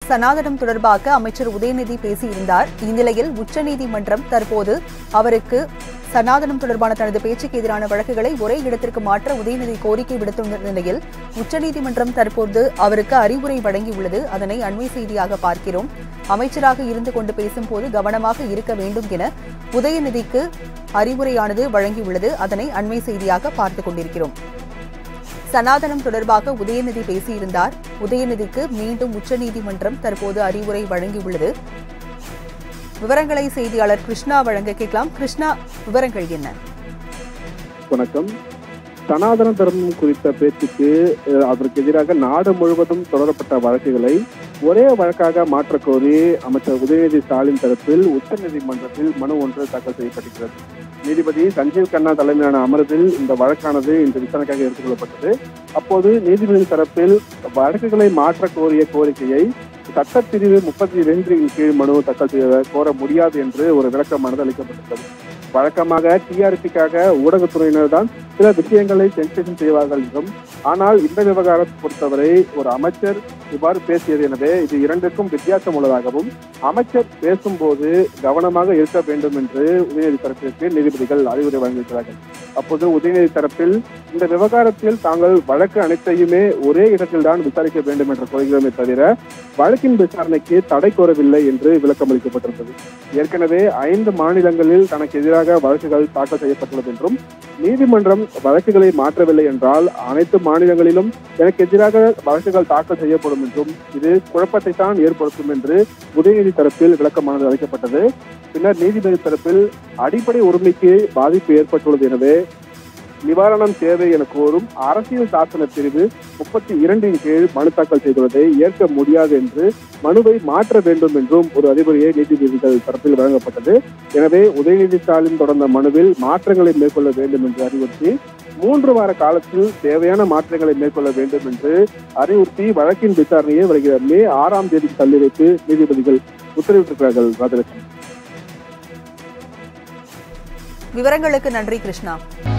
சனாதனம் தொடர்பாக அமைச்சர் உதயநிதி பேசியிருந்தார் இந்நிலையில் உச்சநீதிமன்றம் தற்போது அவருக்கு சனாதனம் தொடர்பான தனது பேச்சுக்கு எதிரான வழக்குகளை ஒரே இடத்திற்கு மாற்ற உதயநிதி கோரிக்கை விடுத்துள்ள நிலையில் உச்சநீதிமன்றம் தற்போது அவருக்கு அறிவுரை வழங்கியுள்ளது அதனை அண்மை செய்தியாக பார்க்கிறோம் அமைச்சராக இருந்து கொண்டு பேசும்போது கவனமாக இருக்க வேண்டும் என உதயநிதிக்கு அறிவுரையானது வழங்கியுள்ளது அதனை அண்மை செய்தியாக பார்த்துக் கொண்டிருக்கிறோம் சனாதனம் தொடர்பாக உதயநிதி பேசியிருந்தார் உதயநிதிக்கு மீண்டும் உச்சநீதிமன்றம் தற்போது அறிவுரை வழங்கியுள்ளது விவரங்களை செய்தியாளர் கிருஷ்ணா வழங்க கேட்கலாம் கிருஷ்ணா விவரங்கள் என்ன வணக்கம் சனாதன தர்மம் குறித்த பேச்சுக்கு அஹ், அதற்கு எதிராக நாடு முழுவதும் தொடரப்பட்ட வழக்குகளை ஒரே வழக்காக மாற்றக் கோரி அமைச்சர் உதயநிதி ஸ்டாலின் தரப்பில் உச்சநீதிமன்றத்தில் மனு ஒன்று தாக்கல் செய்யப்பட்டிருக்கிறது நீதிபதி சஞ்சீவ் கண்ணா தலைமையிலான அமர்வில் இந்த வழக்கானது இன்று விசாரணைக்காக எடுத்துக்கொள்ளப்பட்டது அப்போது நீதிபதி தரப்பில் வழக்குகளை மாற்ற கோரிய கோரிக்கையை சட்டப்பிரிவு முப்பத்தி இரண்டின் கீழ் மனு தாக்கல் செய்ய கோர முடியாது என்று ஒரு விளக்கமானது அளிக்கப்பட்டிருக்கிறது வழக்கமாக டிஆர்பிக்காக ஊடகத்துறையினர் தான் சில விஷயங்களை சென்சேஷன் செய்வார்கள் என்றும் ஆனால் இந்த விவகாரத்தை பொறுத்தவரை ஒரு அமைச்சர் இவ்வாறு பேசியது எனவே இது இரண்டுக்கும் வித்தியாசம் உள்ளதாகவும் அமைச்சர் பேசும்போது கவனமாக இருக்க வேண்டும் என்று உதயநிதி தரப்பிற்கு நீதிபதிகள் அறிவுரை வழங்கியிருக்கிறார்கள் அப்போது உதயநிதி தரப்பில் இந்த விவகாரத்தில் தாங்கள் வழக்கு அனைத்தையுமே ஒரே இடத்தில் தான் விசாரிக்க வேண்டும் என்று கோருகிறோமே தவிர வழக்கின் விசாரணைக்கு தடை கோரவில்லை என்று விளக்கம் அளிக்கப்பட்டிருந்தது ஏற்கனவே ஐந்து மாநிலங்களில் தனக்கு எதிராக வழக்குகள் தாக்கல் செய்யப்பட்டுள்ளது என்றும் நீதிமன்றம் வழக்குகளை மாற்றவில்லை என்றால் அனைத்து மாநிலங்களிலும் எனக்கு எதிராக வழக்குகள் தாக்கல் செய்யப்படும் என்றும் இது குழப்பத்தை தான் ஏற்படுத்தும் என்று உதயநிதி தரப்பில் விளக்கமானது அளிக்கப்பட்டது பின்னர் நீதிபதி தரப்பில் அடிப்படை உரிமைக்கு பாதிப்பு ஏற்பட்டுள்ளது எனவே நிவாரணம் தேவை என கோரும் அரசியல் சாசன பிரிவு முப்பத்தி இரண்டின் கீழ் மனு தாக்கல் செய்துள்ளதை ஏற்க முடியாது என்று மனுவை மாற்ற வேண்டும் என்றும் ஒரு அறிவுரையை நீதிபதிகள் தரப்பில் வழங்கப்பட்டது எனவே உதயநிதி ஸ்டாலின் தொடர்ந்த மனுவில் மாற்றங்களை மேற்கொள்ள வேண்டும் என்று அறிவுறுத்தி மூன்று வார காலத்தில் தேவையான மாற்றங்களை மேற்கொள்ள வேண்டும் என்று அறிவுறுத்தி வழக்கின் விசாரணையை வருகிற மே ஆறாம் தேதி தள்ளி வைத்து நீதிபதிகள் உத்தரவிட்டிருக்கிறார்கள் ராஜலட்சுமி விவரங்களுக்கு நன்றி கிருஷ்ணா